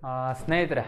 ಆ, ಸ್ನೇಹಿತರೆ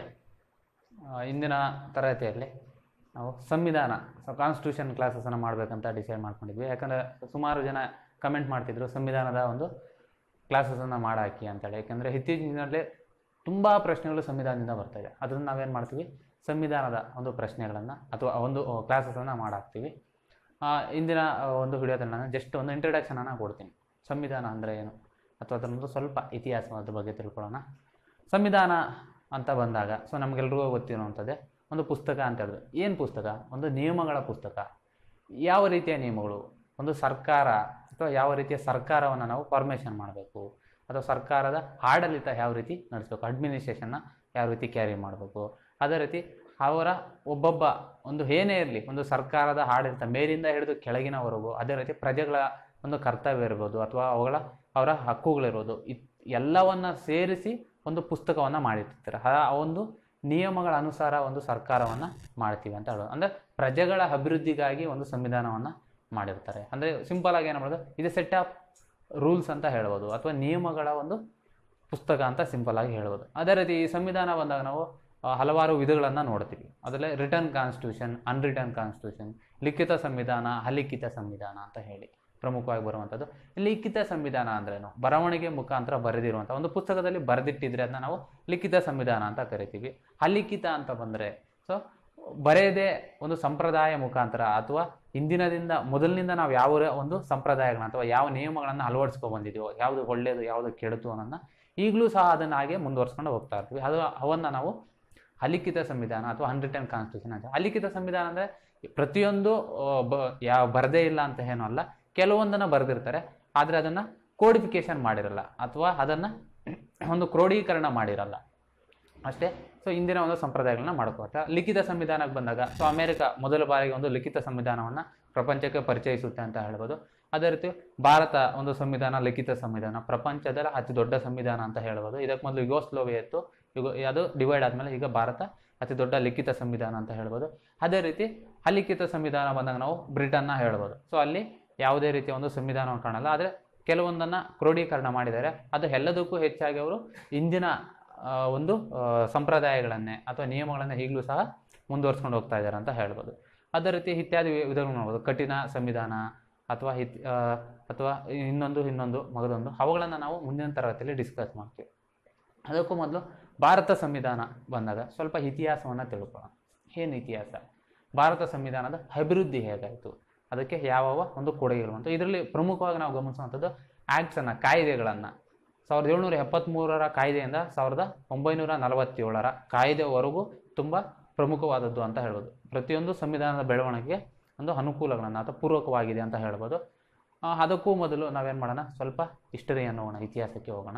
ಆ, ಇಂದಿನ ತರಗತಿಯಲ್ಲಿ ನಾವು ಸಂವಿಧಾನ ಸೊ ಕಾನ್ಸ್ಟಿಟ್ಯೂಷನ್ ಕ್ಲಾಸಸನ್ನು ಮಾಡಬೇಕಂತ ಡಿಸೈಡ್ ಮಾಡ್ಕೊಂಡಿದ್ವಿ ಯಾಕಂದರೆ ಸುಮಾರು ಜನ ಕಮೆಂಟ್ ಮಾಡ್ತಿದ್ರು ಸಂವಿಧಾನದ ಒಂದು ಕ್ಲಾಸಸನ್ನು ಮಾಡಾಕಿ ಅಂತೇಳಿ ಯಾಕಂದರೆ ಇತ್ತೀಚಿನ ದಿನದಲ್ಲಿ ತುಂಬ ಪ್ರಶ್ನೆಗಳು ಸಂವಿಧಾನದಿಂದ ಬರ್ತಾ ಇದೆ ಅದನ್ನು ನಾವೇನು ಮಾಡ್ತೀವಿ ಸಂವಿಧಾನದ ಒಂದು ಪ್ರಶ್ನೆಗಳನ್ನು ಅಥವಾ ಒಂದು ಕ್ಲಾಸಸನ್ನು ಮಾಡಾಕ್ತೀವಿ ಆ, ಇಂದಿನ ಆ, ಒಂದು ವಿಡಿಯೋದಲ್ಲಿ ನಾನು ಜಸ್ಟ್ ಒಂದು ಇಂಟ್ರಡಕ್ಷನನ್ನು ಕೊಡ್ತೀನಿ ಸಂವಿಧಾನ ಅಂದರೆ ಏನು ಅಥವಾ ಅದರೊಂದು ಸ್ವಲ್ಪ ಇತಿಹಾಸದ ಬಗ್ಗೆ ತಿಳ್ಕೊಳ್ಳೋಣ ಸಂವಿಧಾನ ಅಂತ ಬಂದಾಗ ಸೊ ನಮಗೆಲ್ರಿಗೂ ಗೊತ್ತಿರುವಂಥದ್ದೇ ಒಂದು ಪುಸ್ತಕ ಅಂತ ಹೇಳಿದ್ರು ಏನು ಪುಸ್ತಕ ಒಂದು ನಿಯಮಗಳ ಪುಸ್ತಕ ಯಾವ ರೀತಿಯ ನಿಯಮಗಳು ಒಂದು ಸರ್ಕಾರ ಅಥವಾ ಯಾವ ರೀತಿಯ ಸರ್ಕಾರವನ್ನು ನಾವು ಫಾರ್ಮೇಷನ್ ಮಾಡಬೇಕು ಅಥವಾ ಸರ್ಕಾರದ ಆಡಳಿತ ಯಾವ ರೀತಿ ನಡೆಸಬೇಕು ಅಡ್ಮಿನಿಸ್ಟ್ರೇಷನ್ನ ಯಾವ ರೀತಿ ಕ್ಯಾರಿ ಮಾಡಬೇಕು ಅದೇ ರೀತಿ ಅವರ ಒಬ್ಬೊಬ್ಬ ಒಂದು ಏನೇ ಇರಲಿ ಒಂದು ಸರ್ಕಾರದ ಆಡಳಿತ ಮೇಲಿಂದ ಹಿಡಿದು ಕೆಳಗಿನವರೆಗೂ ಅದೇ ರೀತಿ ಪ್ರಜೆಗಳ ಒಂದು ಕರ್ತವ್ಯ ಇರ್ಬೋದು ಅಥವಾ ಅವುಗಳ ಅವರ ಹಕ್ಕುಗಳಿರ್ಬೋದು ಇತ್ ಎಲ್ಲವನ್ನ ಸೇರಿಸಿ ಒಂದು ಪುಸ್ತಕವನ್ನು ಮಾಡಿರ್ತಾರೆ ಆ ಒಂದು ನಿಯಮಗಳ ಅನುಸಾರ ಒಂದು ಸರ್ಕಾರವನ್ನು ಮಾಡ್ತೀವಿ ಅಂತ ಹೇಳೋದು ಅಂದರೆ ಪ್ರಜೆಗಳ ಅಭಿವೃದ್ಧಿಗಾಗಿ ಒಂದು ಸಂವಿಧಾನವನ್ನು ಮಾಡಿರ್ತಾರೆ ಅಂದರೆ ಸಿಂಪಲ್ ಆಗಿ ಏನು ಮಾಡೋದು ಇದು ಸೆಟ್ ಆಫ್ ರೂಲ್ಸ್ ಅಂತ ಹೇಳ್ಬೋದು ಅಥವಾ ನಿಯಮಗಳ ಒಂದು ಪುಸ್ತಕ ಅಂತ ಸಿಂಪಲ್ ಆಗಿ ಹೇಳ್ಬೋದು ಅದೇ ರೀತಿ ಈ ಸಂವಿಧಾನ ಬಂದಾಗ ನಾವು ಆ, ಹಲವಾರು ವಿಧಗಳನ್ನು ನೋಡ್ತೀವಿ ಅದರಲ್ಲಿ ರಿಟರ್ನ್ ಕಾನ್ಸ್ಟಿಟ್ಯೂಷನ್ ಅನ್ರಿಟರ್ನ್ ಕಾನ್ಸ್ಟಿಟ್ಯೂಷನ್ ಲಿಖಿತ ಸಂವಿಧಾನ ಅಲಿಖಿತ ಸಂವಿಧಾನ ಅಂತ ಹೇಳಿ ಪ್ರಮುಖವಾಗಿ ಬರುವಂಥದ್ದು ಲಿಖಿತ ಸಂವಿಧಾನ ಅಂದ್ರೇನು ಬರವಣಿಗೆ ಮುಖಾಂತರ ಬರೆದಿರುವಂಥ ಒಂದು ಪುಸ್ತಕದಲ್ಲಿ ಬರೆದಿಟ್ಟಿದ್ರೆ ಅದನ್ನ ನಾವು ಲಿಖಿತ ಸಂವಿಧಾನ ಅಂತ ಕರಿತೀವಿ ಅಲಿಖಿತ ಅಂತ ಬಂದರೆ ಸೊ ಬರೆಯದೇ ಒಂದು ಸಂಪ್ರದಾಯ ಮುಖಾಂತರ ಅಥವಾ ಇಂದಿನದಿಂದ ಮೊದಲಿನಿಂದ ನಾವು ಯಾವ ಒಂದು ಸಂಪ್ರದಾಯಗಳನ್ನ ಅಥವಾ ಯಾವ ನಿಯಮಗಳನ್ನು ಅಳವಡಿಸ್ಕೊಂಡು ಬಂದಿದ್ದೀವೋ ಯಾವುದು ಒಳ್ಳೆಯದು ಯಾವುದು ಕೆಡುತು ಅನ್ನೋದನ್ನ ಈಗಲೂ ಸಹ ಅದನ್ನು ಹಾಗೆ ಮುಂದುವರ್ಸ್ಕೊಂಡು ಹೋಗ್ತಾ ಇರ್ತೀವಿ ಅದು ಅವನ್ನು ನಾವು ಅಲಿಖಿತ ಸಂವಿಧಾನ ಅಥವಾ ಅನ್ರಿಟರ್ನ್ ಕಾನ್ಸ್ಟಿಟ್ಯೂಷನ್ ಅಂತ ಅಲಿಖಿತ ಸಂವಿಧಾನ ಅಂದರೆ ಪ್ರತಿಯೊಂದು ಆ, ಬ ಯಾವ ಬರದೇ ಇಲ್ಲ ಅಂತ ಏನೂ ಅಲ್ಲ ಕೆಲವೊಂದನ್ನು ಬರೆದಿರ್ತಾರೆ ಆದರೆ ಅದನ್ನು ಕೋಡಿಫಿಕೇಶನ್ ಮಾಡಿರಲ್ಲ ಅಥವಾ ಅದನ್ನು ಒಂದು ಕ್ರೋಢೀಕರಣ ಮಾಡಿರಲ್ಲ ಅಷ್ಟೇ ಸೊ ಇಂದಿನ ಒಂದು ಸಂಪ್ರದಾಯಗಳನ್ನ ಮಾಡ್ಕೋತಾರೆ ಲಿಖಿತ ಸಂವಿಧಾನಕ್ಕೆ ಬಂದಾಗ ಸೊ ಅಮೆರಿಕ ಮೊದಲ ಬಾರಿಗೆ ಒಂದು ಲಿಖಿತ ಸಂವಿಧಾನವನ್ನು ಪ್ರಪಂಚಕ್ಕೆ ಪರಿಚಯಿಸುತ್ತೆ ಅಂತ ಹೇಳ್ಬೋದು ಅದೇ ರೀತಿ ಭಾರತ ಒಂದು ಸಂವಿಧಾನ ಲಿಖಿತ ಸಂವಿಧಾನ ಪ್ರಪಂಚದ ಅತಿ ದೊಡ್ಡ ಸಂವಿಧಾನ ಅಂತ ಹೇಳ್ಬೋದು ಇದಕ್ಕೆ ಮೊದಲು ಯುಗೋಸ್ಲೋವಿಯ ಇತ್ತು ಯುಗೋ ಅದು ಡಿವೈಡ್ ಆದಮೇಲೆ ಈಗ ಭಾರತ ಅತಿ ದೊಡ್ಡ ಲಿಖಿತ ಸಂವಿಧಾನ ಅಂತ ಹೇಳ್ಬೋದು ಅದೇ ರೀತಿ ಅಲಿಖಿತ ಸಂವಿಧಾನ ಬಂದಾಗ ನಾವು ಬ್ರಿಟನ್ನ ಹೇಳ್ಬೋದು ಸೊ ಅಲ್ಲಿ ಯಾವುದೇ ರೀತಿಯ ಒಂದು ಸಂವಿಧಾನವನ್ನು ಕಾಣಲ್ಲ ಆದರೆ ಕೆಲವೊಂದನ್ನು ಕ್ರೋಢೀಕರಣ ಮಾಡಿದ್ದಾರೆ ಅದು ಎಲ್ಲದಕ್ಕೂ ಹೆಚ್ಚಾಗಿ ಅವರು ಇಂದಿನ ಆ, ಒಂದು ಆ, ಸಂಪ್ರದಾಯಗಳನ್ನೇ ಅಥವಾ ನಿಯಮಗಳನ್ನೇ ಈಗಲೂ ಸಹ ಮುಂದುವರ್ಸ್ಕೊಂಡು ಹೋಗ್ತಾ ಇದ್ದಾರೆ ಅಂತ ಹೇಳ್ಬೋದು ಅದೇ ರೀತಿ ಇತ್ಯಾದಿ ವಿಧಗಳು ನೋಡ್ಬೋದು ಕಠಿಣ ಸಂವಿಧಾನ ಅಥವಾ ಹಿತ್ ಆ, ಅಥವಾ ಇನ್ನೊಂದು ಇನ್ನೊಂದು ಮಗದೊಂದು ಅವುಗಳನ್ನು ನಾವು ಮುಂದಿನ ತರಗತಿಯಲ್ಲಿ ಡಿಸ್ಕಸ್ ಮಾಡ್ತೀವಿ ಅದಕ್ಕೂ ಮೊದಲು ಭಾರತ ಸಂವಿಧಾನ ಬಂದಾಗ ಸ್ವಲ್ಪ ಇತಿಹಾಸವನ್ನು ತಿಳ್ಕೊಳ್ಳೋಣ ಏನು ಇತಿಹಾಸ ಭಾರತ ಸಂವಿಧಾನದ ಅಭಿವೃದ್ಧಿ ಹೇಗಾಯಿತು ಅದಕ್ಕೆ ಯಾವ ಒಂದು ಕೊಡುಗೆಗಳು ಅಂತ ಇದರಲ್ಲಿ ಪ್ರಮುಖವಾಗಿ ನಾವು ಗಮನಿಸುವಂಥದ್ದು ಆ್ಯಕ್ಟ್ಸನ್ನು ಕಾಯ್ದೆಗಳನ್ನು ಸಾವಿರದ ಏಳ್ನೂರ ಎಪ್ಪತ್ತ್ಮೂರರ ಕಾಯ್ದೆಯಿಂದ ಸಾವಿರದ ಒಂಬೈನೂರ ನಲವತ್ತೇಳರ ಕಾಯ್ದೆವರೆಗೂ ತುಂಬ ಪ್ರಮುಖವಾದದ್ದು ಅಂತ ಹೇಳ್ಬೋದು ಪ್ರತಿಯೊಂದು ಸಂವಿಧಾನದ ಬೆಳವಣಿಗೆಗೆ ಒಂದು ಅನುಕೂಲಗಳನ್ನು ಅಥವಾ ಪೂರ್ವಕವಾಗಿದೆ ಅಂತ ಹೇಳ್ಬೋದು ಆ, ಅದಕ್ಕೂ ಮೊದಲು ನಾವೇನು ಮಾಡೋಣ ಸ್ವಲ್ಪ ಹಿಸ್ಟರಿಯನ್ನು ಹೋಗೋಣ ಇತಿಹಾಸಕ್ಕೆ ಹೋಗೋಣ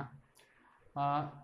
ಆ,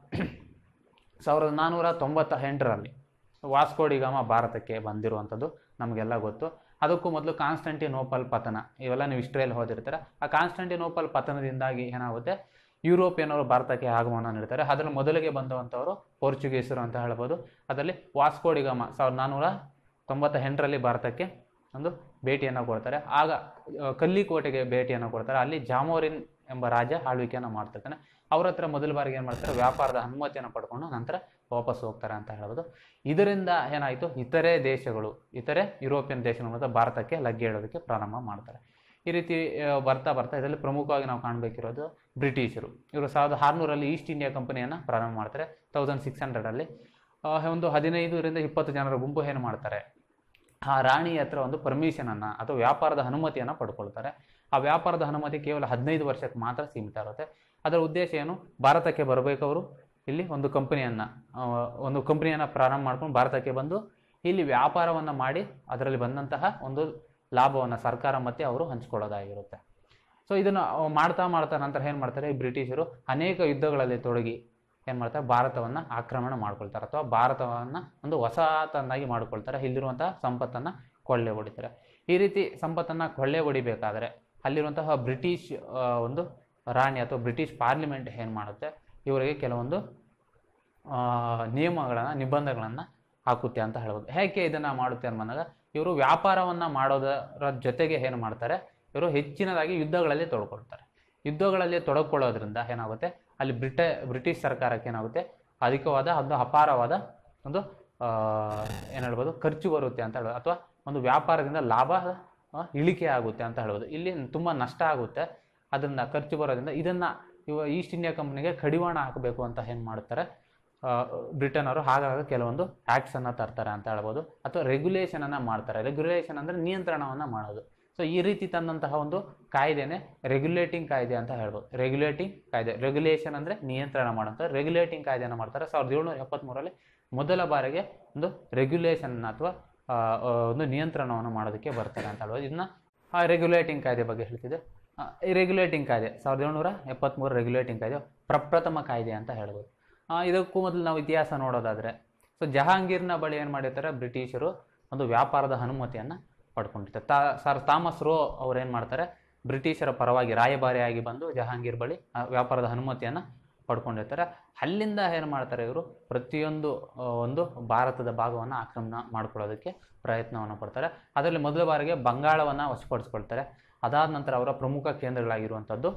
ಸಾವಿರದ ನಾನ್ನೂರ ತೊಂಬತ್ತ ಎಂಟರಲ್ಲಿ ವಾಸ್ಕೋಡಿಗಾಮ ಭಾರತಕ್ಕೆ ಬಂದಿರುವಂಥದ್ದು ನಮಗೆಲ್ಲ ಗೊತ್ತು ಅದಕ್ಕೂ ಮೊದಲು ಕಾನ್ಸ್ಟಂಟಿನೋಪಲ್ ಪತನ ಇವೆಲ್ಲ ನೀವು ಹಿಸ್ಟ್ರಿಯಲ್ಲಿ ಓದಿರ್ತಾರೆ ಆ ಕಾನ್ಸ್ಟಂಟಿನೋಪಲ್ ಪತನದಿಂದಾಗಿ ಏನಾಗುತ್ತೆ ಯುರೋಪಿಯನ್ನರು ಭಾರತಕ್ಕೆ ಆಗಮನ ನೀಡ್ತಾರೆ ಅದರಲ್ಲಿ ಮೊದಲಿಗೆ ಬಂದಂಥವರು ಪೋರ್ಚುಗೀಸರು ಅಂತ ಹೇಳ್ಬೋದು ಅದರಲ್ಲಿ ವಾಸ್ಕೋಡಿಗಾಮ ಸಾವಿರದ ನಾನ್ನೂರ ತೊಂಬತ್ತ ಎಂಟರಲ್ಲಿ ಭಾರತಕ್ಕೆ ಒಂದು ಭೇಟಿಯನ್ನು ಕೊಡ್ತಾರೆ ಆಗ ಆ, ಕಲ್ಲಿಕೋಟೆಗೆ ಭೇಟಿಯನ್ನು ಕೊಡ್ತಾರೆ ಅಲ್ಲಿ ಜಾಮೋರಿನ್ ಎಂಬ ರಾಜ ಆಳ್ವಿಕೆಯನ್ನು ಮಾಡ್ತಿರ್ತಾನೆ ಅವ್ರ ಹತ್ರ ಮೊದಲ ಬಾರಿಗೆ ಏನು ಮಾಡ್ತಾರೆ ವ್ಯಾಪಾರದ ಅನುಮತಿಯನ್ನು ಪಡ್ಕೊಂಡು ನಂತರ ವಾಪಸ್ ಹೋಗ್ತಾರೆ ಅಂತ ಹೇಳ್ಬೋದು ಇದರಿಂದ ಏನಾಯಿತು ಇತರೆ ದೇಶಗಳು ಇತರೆ ಯುರೋಪಿಯನ್ ದೇಶಗಳ ಮತ್ತು ಭಾರತಕ್ಕೆ ಲಗ್ಗೆ ಇಡೋದಕ್ಕೆ ಪ್ರಾರಂಭ ಮಾಡ್ತಾರೆ ಈ ರೀತಿ ಆ, ಬರ್ತಾ ಬರ್ತಾ ಇದರಲ್ಲಿ ಪ್ರಮುಖವಾಗಿ ನಾವು ಕಾಣಬೇಕಿರೋದು ಬ್ರಿಟಿಷರು ಇವರು ಸಾವಿರದ ಆರುನೂರಲ್ಲಿ ಈಸ್ಟ್ ಇಂಡಿಯಾ ಕಂಪನಿಯನ್ನು ಪ್ರಾರಂಭ ಮಾಡ್ತಾರೆ ತೌಸಂಡ್ ಸಿಕ್ಸ್ ಹಂಡ್ರೆಡಲ್ಲಿ ಒಂದು ಹದಿನೈದರಿಂದ ಇಪ್ಪತ್ತು ಜನರ ಗುಂಪು ಏನು ಮಾಡ್ತಾರೆ ಆ ರಾಣಿ ಹತ್ರ ಒಂದು ಪರ್ಮಿಷನನ್ನು ಅಥವಾ ವ್ಯಾಪಾರದ ಅನುಮತಿಯನ್ನು ಪಡ್ಕೊಳ್ತಾರೆ ಆ ವ್ಯಾಪಾರದ ಅನುಮತಿ ಕೇವಲ ಹದಿನೈದು ವರ್ಷಕ್ಕೆ ಮಾತ್ರ ಸೀಮಿತ ಇರುತ್ತೆ ಅದರ ಉದ್ದೇಶ ಏನು ಭಾರತಕ್ಕೆ ಬರಬೇಕು ಅವರು ಇಲ್ಲಿ ಒಂದು ಕಂಪನಿಯನ್ನು ಒಂದು ಕಂಪನಿಯನ್ನು ಪ್ರಾರಂಭ ಮಾಡ್ಕೊಂಡು ಭಾರತಕ್ಕೆ ಬಂದು ಇಲ್ಲಿ ವ್ಯಾಪಾರವನ್ನು ಮಾಡಿ ಅದರಲ್ಲಿ ಬಂದಂತಹ ಒಂದು ಲಾಭವನ್ನು ಸರ್ಕಾರ ಮತ್ತು ಅವರು ಹಂಚ್ಕೊಳ್ಳೋದಾಗಿರುತ್ತೆ ಸೊ ಇದನ್ನು ಮಾಡ್ತಾ ಮಾಡ್ತಾ ನಂತರ ಏನು ಮಾಡ್ತಾರೆ ಈ ಬ್ರಿಟಿಷರು ಅನೇಕ ಯುದ್ಧಗಳಲ್ಲಿ ತೊಡಗಿ ಏನು ಮಾಡ್ತಾರೆ ಭಾರತವನ್ನು ಆಕ್ರಮಣ ಮಾಡ್ಕೊಳ್ತಾರೆ ಅಥವಾ ಭಾರತವನ್ನು ಒಂದು ಹೊಸತನ್ನಾಗಿ ಮಾಡ್ಕೊಳ್ತಾರೆ ಇಲ್ಲಿರುವಂತಹ ಸಂಪತ್ತನ್ನು ಕೊಳ್ಳೆ ಹೊಡಿತಾರೆ ಈ ರೀತಿ ಸಂಪತ್ತನ್ನು ಕೊಳ್ಳೆ ಹೊಡಿಬೇಕಾದ್ರೆ ಅಲ್ಲಿರುವಂತಹ ಬ್ರಿಟಿಷ್ ಆ, ಒಂದು ರಾಣಿ ಅಥವಾ ಬ್ರಿಟಿಷ್ ಪಾರ್ಲಿಮೆಂಟ್ ಏನು ಮಾಡುತ್ತೆ ಇವರಿಗೆ ಕೆಲವೊಂದು ನಿಯಮಗಳನ್ನು ನಿಬಂಧಗಳನ್ನು ಹಾಕುತ್ತೆ ಅಂತ ಹೇಳ್ಬೋದು ಹೇಗೆ ಇದನ್ನು ಮಾಡುತ್ತೆ ಅನ್ನೋದಾಗ ಇವರು ವ್ಯಾಪಾರವನ್ನು ಮಾಡೋದರ ಜೊತೆಗೆ ಏನು ಮಾಡ್ತಾರೆ ಇವರು ಹೆಚ್ಚಿನದಾಗಿ ಯುದ್ಧಗಳಲ್ಲಿ ತೊಡ್ಕೊಳ್ತಾರೆ ಯುದ್ಧಗಳಲ್ಲಿ ತೊಡಕೊಳ್ಳೋದ್ರಿಂದ ಏನಾಗುತ್ತೆ ಅಲ್ಲಿ ಬ್ರಿಟ ಬ್ರಿಟಿಷ್ ಸರ್ಕಾರಕ್ಕೆ ಏನಾಗುತ್ತೆ ಅಧಿಕವಾದ ಒಂದು ಅಪಾರವಾದ ಒಂದು ಏನು ಹೇಳ್ಬೋದು ಖರ್ಚು ಬರುತ್ತೆ ಅಂತ ಹೇಳ್ಬೋದು ಅಥವಾ ಒಂದು ವ್ಯಾಪಾರದಿಂದ ಲಾಭ ಆ, ಇಳಿಕೆ ಆಗುತ್ತೆ ಅಂತ ಹೇಳ್ಬೋದು ಇಲ್ಲಿ ತುಂಬ ನಷ್ಟ ಆಗುತ್ತೆ ಅದರಿಂದ ಖರ್ಚು ಬರೋದ್ರಿಂದ ಇದನ್ನು ಇವ ಈಸ್ಟ್ ಇಂಡಿಯಾ ಕಂಪ್ನಿಗೆ ಕಡಿವಾಣ ಹಾಕಬೇಕು ಅಂತ ಏನು ಮಾಡ್ತಾರೆ ಆ, ಬ್ರಿಟನ್ ಅವರು ಹಾಗಾಗಿ ಕೆಲವೊಂದು ಆ್ಯಕ್ಟ್ಸನ್ನು ತರ್ತಾರೆ ಅಂತ ಹೇಳ್ಬೋದು ಅಥವಾ ರೆಗ್ಯುಲೇಷನನ್ನು ಮಾಡ್ತಾರೆ ರೆಗ್ಯುಲೇಷನ್ ಅಂದರೆ ನಿಯಂತ್ರಣವನ್ನು ಮಾಡೋದು ಸೊ ಈ ರೀತಿ ತಂದಂತಹ ಒಂದು ಕಾಯ್ದೆನೇ ರೆಗ್ಯುಲೇಟಿಂಗ್ ಕಾಯ್ದೆ ಅಂತ ಹೇಳ್ಬೋದು ರೆಗ್ಯುಲೇಟಿಂಗ್ ಕಾಯ್ದೆ ರೆಗ್ಯುಲೇಷನ್ ಅಂದರೆ ನಿಯಂತ್ರಣ ಮಾಡೋಂಥ ರೆಗ್ಯುಲೇಟಿಂಗ್ ಕಾಯ್ದೆನ ಮಾಡ್ತಾರೆ ಸಾವಿರದ ಏಳ್ನೂರ ಎಪ್ಪತ್ತ್ಮೂರರಲ್ಲಿ ಮೊದಲ ಬಾರಿಗೆ ಒಂದು ರೆಗ್ಯುಲೇಷನ್ ಅಥವಾ ಆ, ಆ, ಒಂದು ನಿಯಂತ್ರಣವನ್ನು ಮಾಡೋದಕ್ಕೆ ಬರ್ತಾರೆ ಅಂತ ಹೇಳ್ಬೋದು ಇದನ್ನ ರೆಗ್ಯುಲೇಟಿಂಗ್ ಕಾಯ್ದೆ ಬಗ್ಗೆ ಹೇಳ್ತಿದ್ದೆ ಆ, ಈ ರೆಗ್ಯುಲೇಟಿಂಗ್ ಕಾಯ್ದೆ ಸಾವಿರದ ಏಳ್ನೂರ ಎಪ್ಪತ್ತ್ಮೂರು ರೆಗ್ಯುಲೇಟಿಂಗ್ ಕಾಯ್ದೆ ಪ್ರಪ್ರಥಮ ಕಾಯ್ದೆ ಅಂತ ಹೇಳ್ಬೋದು ಆ, ಇದಕ್ಕೂ ಮೊದಲು ನಾವು ಇತಿಹಾಸ ನೋಡೋದಾದರೆ ಸೊ ಜಹಾಂಗೀರ್ನ ಬಳಿ ಏನು ಮಾಡಿರ್ತಾರೆ ಬ್ರಿಟಿಷರು ಒಂದು ವ್ಯಾಪಾರದ ಅನುಮತಿಯನ್ನು ಪಡ್ಕೊಂಡಿರ್ತಾರೆ ತಾ ಸರ್ ಥಾಮಸ್ ರೋ ಅವ್ರು ಏನು ಮಾಡ್ತಾರೆ ಬ್ರಿಟಿಷರ ಪರವಾಗಿ ರಾಯಭಾರಿಯಾಗಿ ಬಂದು ಜಹಾಂಗೀರ್ ಬಳಿ ಆ ವ್ಯಾಪಾರದ ಅನುಮತಿಯನ್ನು ಪಡ್ಕೊಂಡಿರ್ತಾರೆ ಅಲ್ಲಿಂದ ಏನು ಮಾಡ್ತಾರೆ ಇವರು ಪ್ರತಿಯೊಂದು ಆ, ಒಂದು ಭಾರತದ ಭಾಗವನ್ನು ಆಕ್ರಮಣ ಮಾಡ್ಕೊಳ್ಳೋದಕ್ಕೆ ಪ್ರಯತ್ನವನ್ನು ಪಡ್ತಾರೆ ಅದರಲ್ಲಿ ಮೊದಲ ಬಾರಿಗೆ ಬಂಗಾಳವನ್ನು ವಶಪಡಿಸ್ಕೊಳ್ತಾರೆ ಅದಾದ ನಂತರ ಅವರ ಪ್ರಮುಖ ಕೇಂದ್ರಗಳಾಗಿರುವಂಥದ್ದು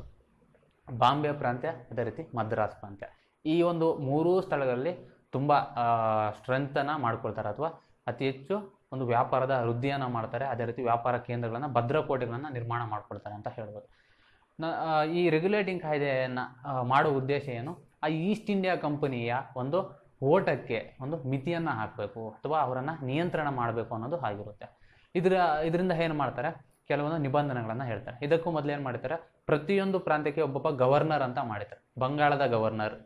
ಬಾಂಬೆ ಪ್ರಾಂತ್ಯ ಅದೇ ರೀತಿ ಮದ್ರಾಸ್ ಪ್ರಾಂತ್ಯ ಈ ಒಂದು ಮೂರೂ ಸ್ಥಳಗಳಲ್ಲಿ ತುಂಬ ಸ್ಟ್ರೆಂತನ್ನು ಮಾಡ್ಕೊಳ್ತಾರೆ ಅಥವಾ ಅತಿ ಹೆಚ್ಚು ಒಂದು ವ್ಯಾಪಾರದ ವೃದ್ಧಿಯನ್ನು ಮಾಡ್ತಾರೆ ಅದೇ ರೀತಿ ವ್ಯಾಪಾರ ಕೇಂದ್ರಗಳನ್ನು ಭದ್ರಕೋಟೆಗಳನ್ನು ನಿರ್ಮಾಣ ಮಾಡ್ಕೊಳ್ತಾರೆ ಅಂತ ಹೇಳ್ಬೋದು ನ- ಆ, ಈ ರೆಗ್ಯುಲೇಟಿಂಗ್ ಕಾಯ್ದೆಯನ್ನು ಮಾಡೋ ಉದ್ದೇಶ ಏನು ಆ ಈಸ್ಟ್ ಇಂಡಿಯಾ ಕಂಪನಿಯ ಒಂದು ಓಟಕ್ಕೆ ಒಂದು ಮಿತಿಯನ್ನು ಹಾಕಬೇಕು ಅಥವಾ ಅವರನ್ನು ನಿಯಂತ್ರಣ ಮಾಡಬೇಕು ಅನ್ನೋದು ಆಗಿರುತ್ತೆ ಇದರ ಇದರಿಂದ ಏನು ಮಾಡ್ತಾರೆ ಕೆಲವೊಂದು ನಿಬಂಧನೆಗಳನ್ನು ಹೇಳ್ತಾರೆ ಇದಕ್ಕೂ ಮೊದಲು ಏನು ಮಾಡ್ತಾರೆ ಪ್ರತಿಯೊಂದು ಪ್ರಾಂತ್ಯಕ್ಕೆ ಒಬ್ಬೊಬ್ಬ ಗವರ್ನರ್ ಅಂತ ಮಾಡಿದ್ದಾರೆ ಬಂಗಾಳದ ಗವರ್ನರ್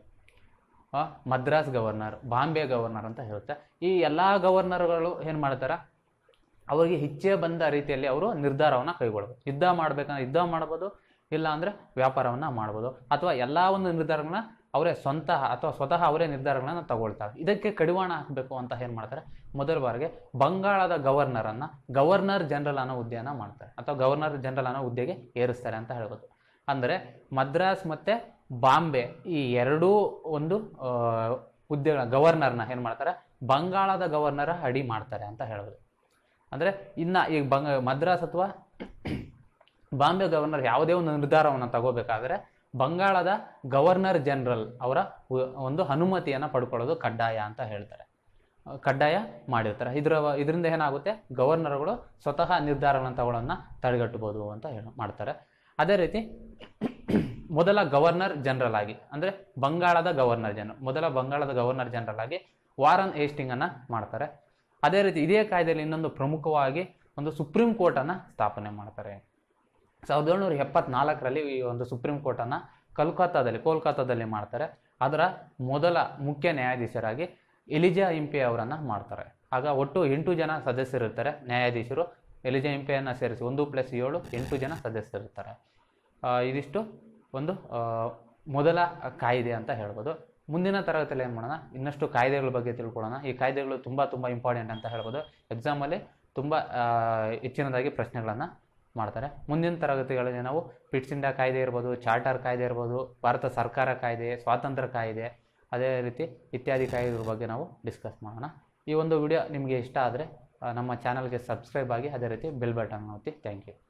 ಆ, ಮದ್ರಾಸ್ ಗವರ್ನರ್ ಬಾಂಬೆ ಗವರ್ನರ್ ಅಂತ ಹೇಳುತ್ತೆ ಈ ಎಲ್ಲ ಗವರ್ನರ್ಗಳು ಏನು ಮಾಡ್ತಾರೆ ಅವರಿಗೆ ಇಚ್ಛೆ ಬಂದ ರೀತಿಯಲ್ಲಿ ಅವರು ನಿರ್ಧಾರವನ್ನು ಕೈಗೊಳ್ಬೋದು ಯುದ್ಧ ಮಾಡ್ಬೇಕಂದ್ರೆ ಯುದ್ಧ ಮಾಡ್ಬೋದು ಇಲ್ಲ ಅಂದರೆ ವ್ಯಾಪಾರವನ್ನು ಮಾಡ್ಬೋದು ಅಥವಾ ಎಲ್ಲ ಒಂದು ನಿರ್ಧಾರಗಳನ್ನ ಅವರೇ ಸ್ವಂತ ಅಥವಾ ಸ್ವತಃ ಅವರೇ ನಿರ್ಧಾರಗಳನ್ನು ತಗೊಳ್ತಾರೆ ಇದಕ್ಕೆ ಕಡಿವಾಣ ಹಾಕಬೇಕು ಅಂತ ಏನು ಮಾಡ್ತಾರೆ ಮೊದಲ ಬಾರಿಗೆ ಬಂಗಾಳದ ಗವರ್ನರನ್ನು ಗವರ್ನರ್ ಜನರಲ್ ಅನ್ನೋ ಹುದ್ದೆಯನ್ನು ಮಾಡ್ತಾರೆ ಅಥವಾ ಗವರ್ನರ್ ಜನರಲ್ ಅನ್ನೋ ಹುದ್ದೆಗೆ ಏರಿಸ್ತಾರೆ ಅಂತ ಹೇಳ್ಬೋದು ಅಂದರೆ ಮದ್ರಾಸ್ ಮತ್ತು ಬಾಂಬೆ ಈ ಎರಡೂ ಒಂದು ಆ, ಹುದ್ದೆಗಳ ಗವರ್ನರ್ನ ಏನು ಮಾಡ್ತಾರೆ ಬಂಗಾಳದ ಗವರ್ನರ ಅಡಿ ಮಾಡ್ತಾರೆ ಅಂತ ಹೇಳ್ಬೋದು ಅಂದರೆ ಇನ್ನು ಈಗ ಬಂಗ ಮದ್ರಾಸ್ ಅಥವಾ ಬಾಂಬೆ ಗವರ್ನರ್ ಯಾವುದೇ ಒಂದು ನಿರ್ಧಾರವನ್ನು ತಗೋಬೇಕಾದ್ರೆ ಬಂಗಾಳದ ಗವರ್ನರ್ ಜನರಲ್ ಅವರ ಉ- ಒಂದು ಅನುಮತಿಯನ್ನು ಪಡ್ಕೊಳ್ಳೋದು ಕಡ್ಡಾಯ ಅಂತ ಹೇಳ್ತಾರೆ ಆ, ಕಡ್ಡಾಯ ಮಾಡಿರ್ತಾರೆ ಇದರ ಇದರಿಂದ ಏನಾಗುತ್ತೆ ಗವರ್ನರ್ಗಳು ಸ್ವತಃ ನಿರ್ಧಾರಗಳನ್ನು ತಗೊಳ್ಳೋದನ್ನ ತಡೆಗಟ್ಟಬಹುದು ಅಂತ ಹೇಳಿ ಮಾಡ್ತಾರೆ ಅದೇ ರೀತಿ ಮೊದಲ ಗವರ್ನರ್ ಜನರಲ್ ಆಗಿ ಅಂದರೆ ಬಂಗಾಳದ ಗವರ್ನರ್ ಜನರಲ್ ಮೊದಲ ಬಂಗಾಳದ ಗವರ್ನರ್ ಜನರಲ್ ಆಗಿ ವಾರನ್ ಏಸ್ಟಿಂಗನ್ನು ಮಾಡ್ತಾರೆ ಅದೇ ರೀತಿ ಇದೇ ಕಾಯ್ದೆಯಲ್ಲಿ ಇನ್ನೊಂದು ಪ್ರಮುಖವಾಗಿ ಒಂದು ಸುಪ್ರೀಂ ಕೋರ್ಟನ್ನು ಸ್ಥಾಪನೆ ಮಾಡ್ತಾರೆ ಸಾವಿರದ ಏಳ್ನೂರ ಎಪ್ಪತ್ನಾಲ್ಕರಲ್ಲಿ ಈ ಒಂದು ಸುಪ್ರೀಂ ಕೋರ್ಟನ್ನು ಕಲ್ಕತ್ತಾದಲ್ಲಿ ಕೋಲ್ಕತ್ತಾದಲ್ಲಿ ಮಾಡ್ತಾರೆ ಅದರ ಮೊದಲ ಮುಖ್ಯ ನ್ಯಾಯಾಧೀಶರಾಗಿ ಎಲಿಜಾ ಇಂಪೆ ಅವರನ್ನು ಮಾಡ್ತಾರೆ ಆಗ ಒಟ್ಟು ಎಂಟು ಜನ ಸದಸ್ಯರಿರ್ತಾರೆ ನ್ಯಾಯಾಧೀಶರು ಎಲಿಜಾ ಇಂಪೆಯನ್ನು ಸೇರಿಸಿ ಒಂದು ಪ್ಲಸ್ ಏಳು ಎಂಟು ಜನ ಸದಸ್ಯರಿರ್ತಾರೆ ಆ, ಇದಿಷ್ಟು ಒಂದು ಆ, ಮೊದಲ ಕಾಯ್ದೆ ಅಂತ ಹೇಳ್ಬೋದು ಮುಂದಿನ ತರಗತಿಯಲ್ಲಿ ಏನು ಮಾಡೋಣ ಇನ್ನಷ್ಟು ಕಾಯ್ದೆಗಳ ಬಗ್ಗೆ ತಿಳ್ಕೊಳ್ಳೋಣ ಈ ಕಾಯ್ದೆಗಳು ತುಂಬ ತುಂಬ ಇಂಪಾರ್ಟೆಂಟ್ ಅಂತ ಹೇಳ್ಬೋದು ಎಕ್ಸಾಮಲ್ಲಿ ತುಂಬ ಆ, ಹೆಚ್ಚಿನದಾಗಿ ಪ್ರಶ್ನೆಗಳನ್ನು ಮಾಡ್ತಾರೆ ಮುಂದಿನ ತರಗತಿಗಳಲ್ಲಿ ನಾವು ಪಿಟ್ಸ್ ಇಂಡಿಯಾ ಕಾಯ್ದೆ ಇರ್ಬೋದು ಚಾರ್ಟರ್ ಕಾಯ್ದೆ ಇರ್ಬೋದು ಭಾರತ ಸರ್ಕಾರ ಕಾಯ್ದೆ ಸ್ವಾತಂತ್ರ್ಯ ಕಾಯ್ದೆ ಅದೇ ರೀತಿ ಇತ್ಯಾದಿ ಕಾಯ್ದೆಗಳ ಬಗ್ಗೆ ನಾವು ಡಿಸ್ಕಸ್ ಮಾಡೋಣ ಈ ಒಂದು ವಿಡಿಯೋ ನಿಮಗೆ ಇಷ್ಟ ಆದರೆ ನಮ್ಮ ಚಾನಲ್ಗೆ ಸಬ್ಸ್ಕ್ರೈಬ್ ಆಗಿ ಅದೇ ರೀತಿ ಬೆಲ್ ಬಟನ್ ಒತ್ತಿ ಥ್ಯಾಂಕ್ ಯು